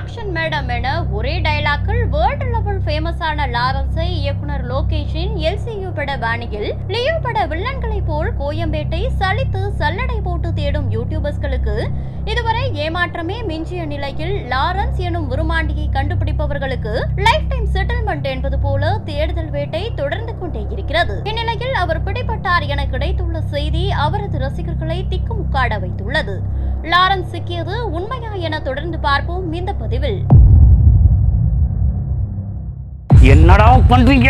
Action madam என ஒரே டயலாக்கில் world level ஃபேமஸான லாரன்ஸை இயக்குனர் லோகேஷின் எல்சியு பட பாணியில் லியோ பட வில்லன்களைப் போல் கோயம்பேட்டை சலித்து சல்லடை போட்டு தேடும் யூடியூபர்ஸ்களுக்கு இதுவரை ஏமாற்றமே மிஞ்சிய நிலையில் லாரன்ஸ் எனும் உருமாண்டியை கண்டுபிடிப்பவர்களுக்கு லைஃப் டைம் செட்டில்மெண்ட் என்பது போல தேடுதல் வேட்டை தொடர்ந்து கொண்டே இருக்கிறது இந்நிலையில் அவர் பிடிபட்டார் என கிடைத்துள்ள செய்தி அவரது ரசிகர்களை திக்குமுக்காட வைத்துள்ளது லாரன்ஸ் சிக்கியது உண்மையா என தொடர்ந்து பார்ப்போம் இந்த பதிவில் என்னடா பண்றீங்க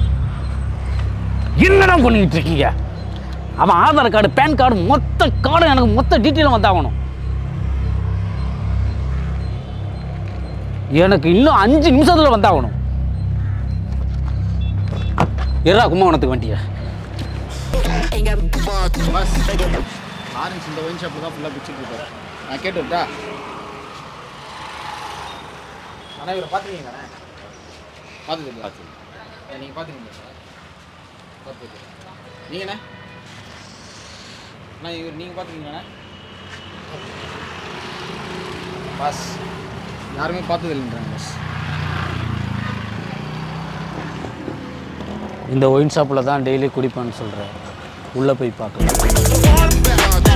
என்னடா பண்ணிட்டு இருக்கீங்க அவன் ஆதார் கார்டு பேன் கார்டு மொத்த கார்டு எனக்கு மொத்த டீட்டெயிலும் வந்தாகணும் எனக்கு இன்னும் அஞ்சு நிமிஷத்துல வந்தாகணும் எறா கும்பகோணத்துக்கு வண்டிய பஸ் ஆரஞ்ச் இந்த ஒயின் ஷாப்பில் தான் ஃபுல்லாக பிடிச்சிட்டு இருக்காரு நான் கேட்டு விட்டா ஆனால் இவரை பார்த்துருக்கீங்கண்ணே பார்த்துட்டு பார்த்து நீங்கள் பார்த்துருக்கீங்க சார் பார்த்துட்டு நீங்கண்ணே அண்ணா இவர் நீங்கள் பார்த்துருக்கீங்கண்ணே பஸ் யாருமே பார்த்தது இல்லைன்றாங்க பஸ் இந்த ஒயின் ஷாப்பில் தான் டெய்லி குடிப்பான்னு சொல்கிறேன் உள்ளே போய் பார்க்கலாம்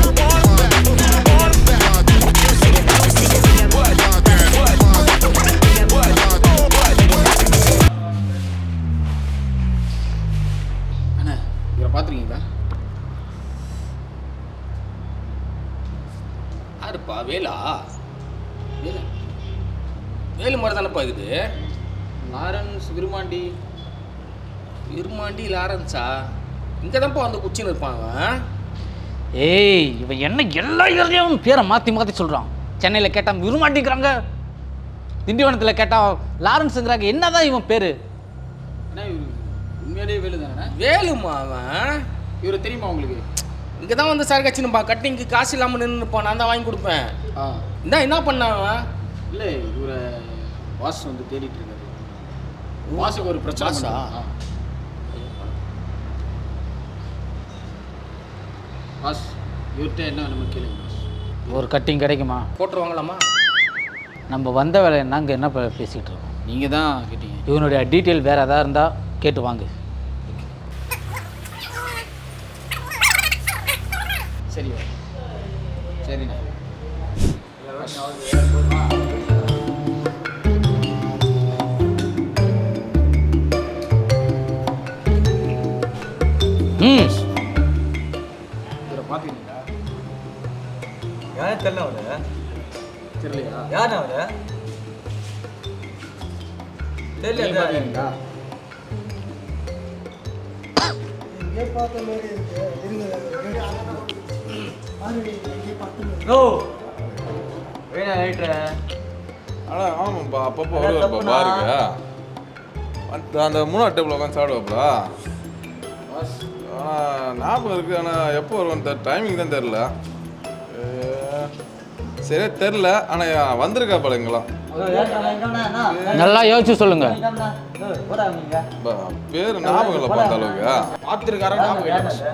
அண்ணா இவரை பார்த்துருக்கீங்களா யாருப்பா வேலா வேலு வேலு மாதிரி தானேப்பா இருக்குது லாரன்ஸ் விருமாண்டி இருமாண்டி லாரன்ஸா இங்கே தான்ப்பா வந்து குச்சின்னு இருப்பான் அவன் ஏய் இவன் என்ன எல்லா ஏரியாவும் பேரை மாற்றி மாற்றி சொல்கிறான் சென்னையில் கேட்டால் விரும்மாட்டிக்கிறாங்க திண்டிவனத்தில் கேட்டால் லாரன்ஸுங்கிறாங்க என்னதான் இவன் பேர் அண்ணா இவர் உண்மையிலேயே வேலு தானே வேலுமா அவன் இவரை தெரியுமா உங்களுக்கு இங்கே தான் வந்து சார் கட்சினுப்பா கட்டிங்க்கு காசு இல்லாமல் நின்றுப்பான் நான் தான் வாங்கி கொடுப்பேன் ஆ இந்தா என்ன பண்ணான் அவன் இல்லை இவரை பாஸ் வந்து தேடிட்டு இருக்காரு பாஸுக்கு ஒரு பிரச்சனை பாஸா? பண்ணாரு. ஆ. பாஸ் இவர்கிட்ட என்ன வேணுமோ கேளுங்க பாஸ் ஒரு கட்டிங் கிடைக்குமா போட்டு வாங்கலாமா நம்ம வந்த வேலை என்ன அங்கே என்ன பே- பேசிக்கிட்டு இருக்கோம் நீங்கள் தான் கேட்டீங்க இவனுடைய டீட்டெயில் வேறு எதாவது இருந்தால் கேட்டு வாங்கு சரி சரிண்ணா ம் இவரை பார்த்துக்கிட்டீங்களா யாரும் தெரியல அவரு தெரியலையா யார் அவரு நீங்கள் தெரியல பார்த்துக்கிட்டீங்களா நோ வேணா ரைட்ரா ஆனா ஆமாப்பா அப்பப்போ வருவாருப்பா பாருங்க அந்த அந்த மூணாவது டேபிள் உட்காந்து சாப்பிடுவாப்பா பாஸ் ஆனால் ஞாபகம் இருக்கு ஆனால் எப்போ வருவான்னு டைமிங் தான் தெரில சரியா தெரில ஆனால் வந்திருக்கா போல இங்கெல்லாம் நல்லா யோசிச்சு சொல்லுங்க போடா நீங்க பா, பேர் ஞாபகம் இல்லைப்பா அந்த அளவுக்கு பார்த்துருக்காரா ஞாபகம் இல்லை பாஸ்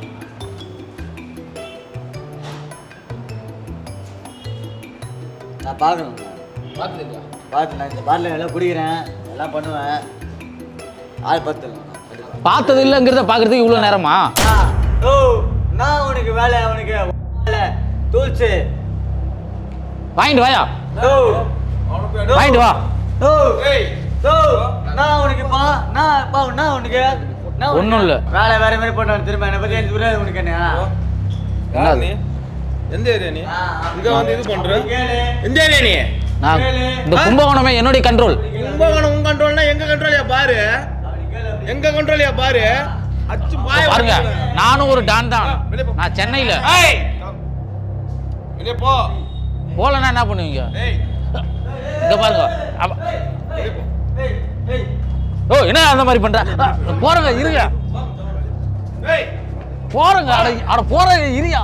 நான் பார்க்கணும் பார்த்துருக்கா பார்த்து நான் இந்த பாட்டில் எல்லாம் குடிக்கிறேன் எல்லாம் பண்ணுவேன் ஆள் பார்த்து பார்த்தது இல்லைங்கிறத பார்க்குறதுக்கு இவ்வளோ நேரமா ஓ நான் உனக்கு வேலை அவனுக்கு வேலை தூள்ச்சு வாங்கிட்டு வாயா ஓ வாங்கிட்டு வா ஓ ஓ நான் உனக்கு பா நான் பா நான் உனக்கு நான் உனக்கு- ஒண்ணும் இல்ல. வேலை வேற மாதிரி போட்டான் திரும்ப என்னை பத்தி எனக்கு புரியாது உனக்கு என்ன யார் நீ எந்த ஏரியா நீ இங்க வந்து இது பண்ற கேளு எந்த ஏரியா நீ நான் இந்த கும்பகோணமே என்னுடைய கண்ட்ரோல் கும்பகோணம் உங்க கண்ட்ரோல்னா எங்க கண்ட்ரோலியா பாரு எங்க கண்ட்ரோலியா பாரு அச்சு பாய பாருங்க நானும் ஒரு டான் தான் நான் சென்னையில் வெளியே போ போகலன்னா என்ன பண்ணுவீங்க இங்க பாருங்க அவ- ஓ என்ன அந்த மாதிரி பண்ற அ, போறங்க இருங்க போறங்க அட அட போறங்க இருயா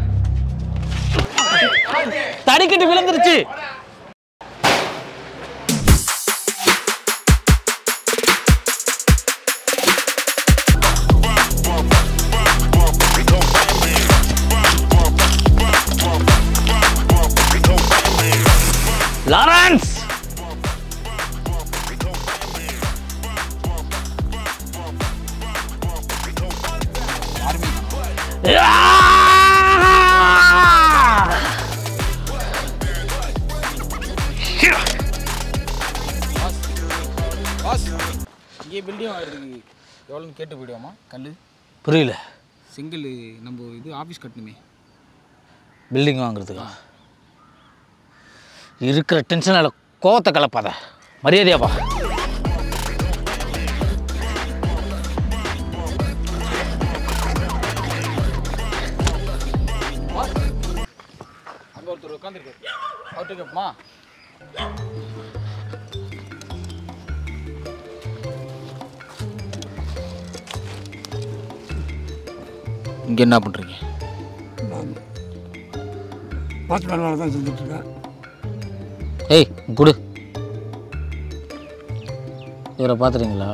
தடிக்கிட்டு விழுந்துருச்சு லாரன்ஸ் பில்டிங் வாங்குறதுக்கு எவ்வளோன்னு கேட்டு போயிடுவோமா கல் புரியல செங்கல் நம்ம இது ஆஃபீஸ் கட்டணுமே பில்டிங் வாங்குறதுக்கா இருக்கிற டென்ஷனில் கோவத்தை கலப்பாத மரியாதையாப்பா அங்கே ஒருத்தர் உட்காந்துருக்காரு அவர்கிட்ட கேட்போமா இங்கே என்ன பண்ணுறீங்க வாட்ச்மேன் வேலை தான் செஞ்சுட்ருக்கேன் ஏய் கொடு இவரை பார்த்துறீங்களா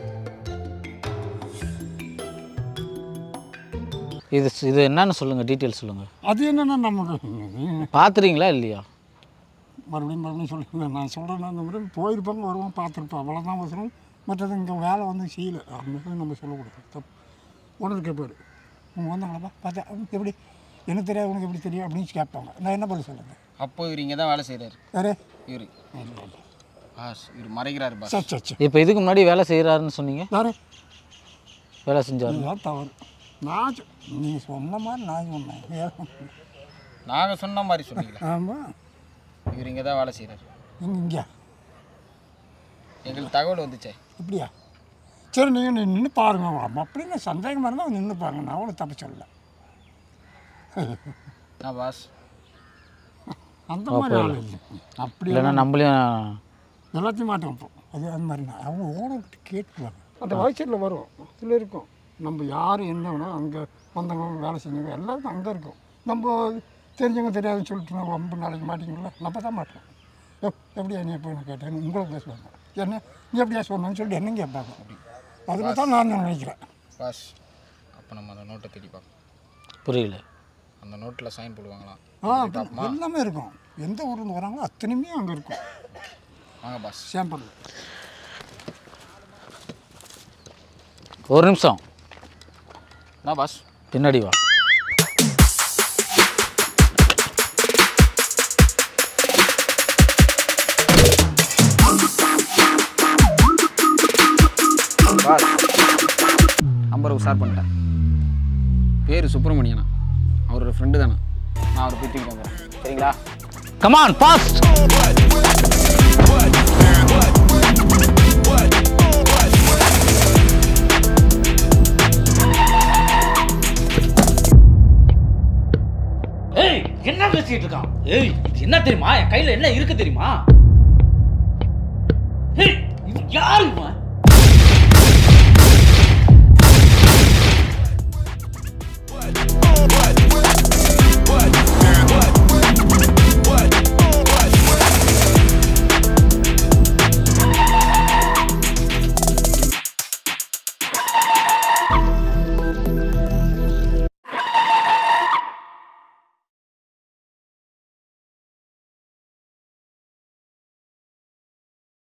இது இது என்னன்னு சொல்லுங்கள் டீட்டெயில் சொல்லுங்கள் அது என்னென்னா நமக்கு பார்த்துறீங்களா இல்லையா மறுபடியும் மறுபடியும் சொல்லுங்க நான் சொல்கிறேன் அந்த மாதிரி போயிருப்பாங்க வருவோம் பார்த்துருப்பேன் அவ்வளோதான் அவசரம் மற்றது இங்கே வேலை வந்து செய்யல அந்த மாதிரி நம்ம சொல்லக்கூடாது தப்பு உடனே கேட்பாரு உங்க வந்தாங்களப்பா பார்த்தா "ம், எப்படி எனக்கு தெரியாது உனக்கு எப்படி தெரியும் அப்படின்னு கேட்பாங்க நான் என்ன பண்ண சொல்லுங்கள் அப்போ இவர் இங்கே தான் வேலை செய்கிறாரு யாரே இவர் இல்லை இல்லை பாஸ் இவர் மறைக்கிறாரு பாஸ் சரி சரி சரி இப்போ இதுக்கு முன்னாடி வேலை செய்கிறாருன்னு சொன்னீங்க யாரே வேலை செஞ்சார் இதுதான் தவறு நான் சொ- நீ சொன்ன மாதிரி நான் சொன்னேன் நாங்கள் சொன்ன மாதிரி சொன்னீங்களா ஆமாம் இவர் இங்கே தான் வேலை செய்கிறாரு இங்கே இங்கே எங்களுக்கு தகவல் வந்துச்சே இப்படியா சரி நீங்கள் நின்று பாருங்க அப்படின்னு சந்தேகமாக இருந்தால் நின்று பாருங்க நான் அவ்வளோ தப்பு சொல்லல நான் பாஸ் அந்த மாதிரி ஆள் இல்லை அப்படி இல்லைன்னா நம்மளையும் எல்லாத்தையும் மாட்டோம் இப்போ அது அந்த மாதிரி நான் அவங்க ஓனர்கிட்ட கேட்டுக்குவாங்க அந்த வயசில் வரும் இதில் இருக்கும் நம்ம யார் என்ன வேணால் அங்கே வந்தவங்க வேலை செஞ்சவங்க எல்லாருக்கும் அங்கே இருக்கும் நம்ம தெரிஞ்சவங்க தெரியாதுன்னு சொல்லிட்டு நம்ம ரொம்ப நாளைக்கு மாட்டிங்களா நம்ம தான் மாட்டோம் எப் எப்படியா நீ எப்போ நான் கேட்டேன் உங்களை பேசுவாங்க என்ன நீ எப்படியா சொன்னேன்னு சொல்லிட்டு என்ன கேட்பாங்க அப்படி அதில் தான் நான் நினைக்கிறேன் பாஸ் அப்போ நம்ம அந்த நோட்டை தேடி பார்ப்போம் புரியல அந்த நோட்டில் சைன் போடுவாங்களாம் ஆ அப்படி எல்லாமே இருக்கும் எந்த ஊர்லேருந்து வராங்களோ அத்தனையுமே அங்கே இருக்கும் வாங்க பாஸ் சேம்பரில் ஒரு நிமிஷம் என்ன பாஸ் பின்னாடி வா பாஸ் நம்பருக்கு ஷேர் பண்ணிட்டேன் பேர் சுப்பிரமணியனா அவரோட ஃப்ரெண்டு தானே நான் அவரை போய் தூக்கிட்டு வந்துடுறேன் சரிங்களா கமான் ஃபாஸ்ட் ஏய் என்ன பேசிட்டு இருக்கான் ஏய் இது என்ன தெரியுமா என் கையில என்ன இருக்கு தெரியுமா ஏய் இது யாரு இவன்